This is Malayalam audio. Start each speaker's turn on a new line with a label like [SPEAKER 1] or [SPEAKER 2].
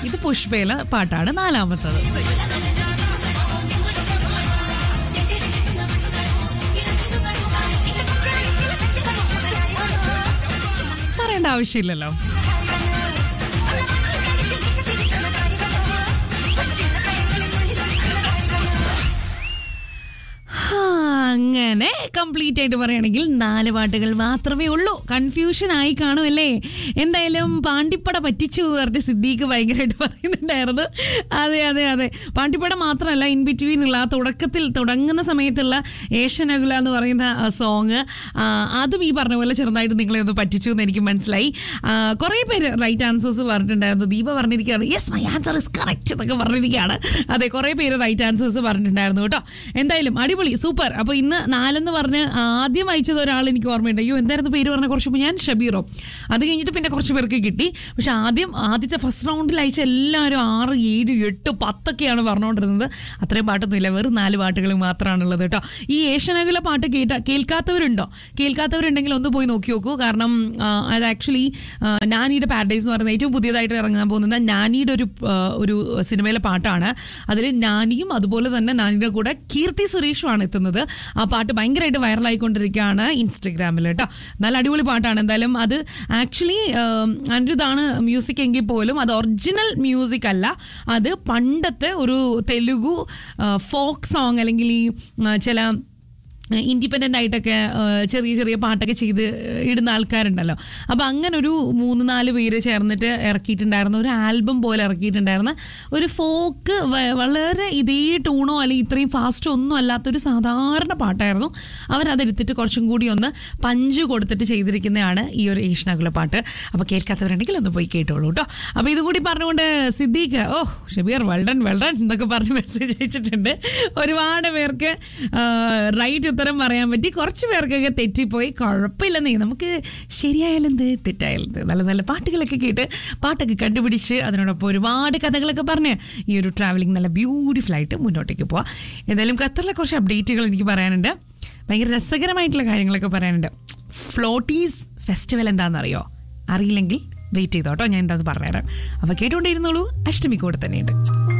[SPEAKER 1] ഇത് പുഷ്പയിലെ പാട്ടാണ് നാലാമത്തത് പറയേണ്ട ആവശ്യമില്ലല്ലോ ഹാ, അങ്ങനെ കംപ്ലീറ്റ് ആയിട്ട് പറയുകയാണെങ്കിൽ നാല് പാട്ടുകൾ മാത്രമേ ഉള്ളൂ കൺഫ്യൂഷൻ ആയി കാണുമല്ലേ എന്തായാലും പാണ്ടിപ്പട പറ്റിച്ചു പറഞ്ഞിട്ട് സിദ്ദീഖ് ഭയങ്കരമായിട്ട് പറയുന്നുണ്ടായിരുന്നു അതെ അതെ അതെ പാണ്ടിപ്പട മാത്രമല്ല ഇൻ ബിറ്റ്വീൻ ഉള്ള ആ തുടക്കത്തിൽ തുടങ്ങുന്ന സമയത്തുള്ള ഏഷ്യനകുല എന്ന് പറയുന്ന സോങ് അതും ഈ പറഞ്ഞ പോലെ ചെറുതായിട്ട് നിങ്ങളെ ഒന്ന് പറ്റിച്ചു എന്ന് എനിക്ക് മനസ്സിലായി ആ, കുറേ പേര് റൈറ്റ് ആൻസേഴ്സ് പറഞ്ഞിട്ടുണ്ടായിരുന്നു ദീപ പറഞ്ഞിരിക്കുകയാണ് yes my answer is correct എന്നൊക്കെ പറഞ്ഞിരിക്കുകയാണ് അതെ കുറേ പേര് റൈറ്റ് ആൻസേഴ്സ് പറഞ്ഞിട്ടുണ്ടായിരുന്നു കേട്ടോ എന്തായാലും അടിപൊളി സൂപ്പർ അപ്പോൾ ഇന്ന് നാലെന്ന് പറഞ്ഞ് ആദ്യം അയച്ചത് ഒരാൾ എനിക്ക് ഓർമ്മയുണ്ട് അയ്യോ എന്തായിരുന്നു പേര് പറഞ്ഞ കുറച്ച് മുമ്പ് ഞാൻ ഷബീറോ അത് കഴിഞ്ഞിട്ട് പിന്നെ കുറച്ച് പേർക്ക് കിട്ടി പക്ഷെ ആദ്യം ആദ്യത്തെ ഫസ്റ്റ് റൗണ്ടിൽ അയച്ച എല്ലാവരും ആറ് ഏഴ് എട്ട് പത്തൊക്കെയാണ് പറഞ്ഞുകൊണ്ടിരുന്നത് അത്രയും പാട്ടൊന്നുമില്ല വെറും നാല് പാട്ടുകൾ മാത്രമാണുള്ളത് കേട്ടോ ഈ ഏഷ്യനകുല പാട്ട് കേട്ട കേൾക്കാത്തവരുണ്ടോ കേൾക്കാത്തവരുണ്ടെങ്കിൽ ഒന്ന് പോയി നോക്കി നോക്കൂ കാരണം ആ, അത് ആക്ച്വലി നാനിയുടെ പാരഡൈസ് എന്ന് പറയുന്ന ഏറ്റവും പുതിയതായിട്ട് ഇറങ്ങാൻ പോകുന്നത് നാനിയുടെ ഒരു ആ, ഒരു സിനിമയിലെ പാട്ടാണ് അതിൽ നാനിയും അതുപോലെ തന്നെ നാനിയുടെ കൂടെ കീർത്തി സുരേഷുമാണ് എത്തുന്നത് ആ പാട്ട് ഭയങ്കരമായിട്ട് വൈറലായിക്കൊണ്ടിരിക്കുകയാണ് ഇൻസ്റ്റഗ്രാമിൽ കേട്ടോ നല്ല അടിപൊളി പാട്ടാണ് എന്തായാലും അത് ആക്ച്വലി അനിരുദ്ധാണ് മ്യൂസിക് എങ്കിൽ പോലും അത് ഒറിജിനൽ മ്യൂസിക് അല്ല അത് പണ്ടത്തെ ഒരു തെലുഗു ഫോക്ക് സോങ് അല്ലെങ്കിൽ ഈ ആ, ചില ഇൻഡിപെൻഡൻ്റ് ആയിട്ടൊക്കെ ആ, ചെറിയ ചെറിയ പാട്ടൊക്കെ ചെയ്ത് ഇടുന്ന ആൾക്കാരുണ്ടല്ലോ അപ്പോൾ അങ്ങനെ ഒരു മൂന്ന് നാല് പേര് ചേർന്നിട്ട് ഇറക്കിയിട്ടുണ്ടായിരുന്ന ഒരു ആൽബം പോലെ ഇറക്കിയിട്ടുണ്ടായിരുന്ന ഒരു ഫോക്ക് വളരെ ഇതേ ടൂണോ അല്ലെങ്കിൽ ഇത്രയും ഫാസ്റ്റോ ഒന്നും അല്ലാത്തൊരു സാധാരണ പാട്ടായിരുന്നു അവരതെടുത്തിട്ട് കുറച്ചും കൂടി ഒന്ന് പഞ്ച് കൊടുത്തിട്ട് ചെയ്തിരിക്കുന്നതാണ് ഈ ഒരു ഏഷ്യനകുല പാട്ട് അപ്പോൾ കേൾക്കാത്തവരുണ്ടെങ്കിൽ ഒന്ന് പോയി കേട്ടോളൂ കേട്ടോ അപ്പോൾ ഇതുകൂടി പറഞ്ഞുകൊണ്ട് സിദ്ദീഖ് ഓ ഷബീർ വെൽഡൻ വെൽഡൻ എന്നൊക്കെ പറഞ്ഞ് മെസ്സേജ് അയച്ചിട്ടുണ്ട് ഒരുപാട് പേർക്ക് റൈറ്റ് ഉത്തരം പറയാൻ പറ്റി കുറച്ച് പേർക്കൊക്കെ തെറ്റിപ്പോയി കുഴപ്പമില്ലെന്നേ നമുക്ക് ശരിയായാലെന്ത് തെറ്റായാലെന്ത് നല്ല നല്ല പാട്ടുകളൊക്കെ കേട്ട് പാട്ടൊക്കെ കണ്ടുപിടിച്ച് അതിനോടൊപ്പം ഒരുപാട് കഥകളൊക്കെ പറഞ്ഞ് ഈ ഒരു ട്രാവലിംഗ് നല്ല ബ്യൂട്ടിഫുൾ ആയിട്ട് മുന്നോട്ടേക്ക് പോവാം എന്തായാലും ഖത്തറിലെ കുറച്ച് അപ്ഡേറ്റുകൾ എനിക്ക് പറയാനുണ്ട് ഭയങ്കര രസകരമായിട്ടുള്ള കാര്യങ്ങളൊക്കെ പറയാനുണ്ട് ഫ്ലോട്ടീസ് ഫെസ്റ്റിവൽ എന്താണെന്നറിയോ അറിയില്ലെങ്കിൽ വെയിറ്റ് ചെയ്തോട്ടോ ഞാൻ എന്താന്ന് പറഞ്ഞുതരാം അപ്പോൾ കേട്ടുകൊണ്ടിരുന്നോളൂ അഷ്ടമി കൂടെ തന്നെയുണ്ട്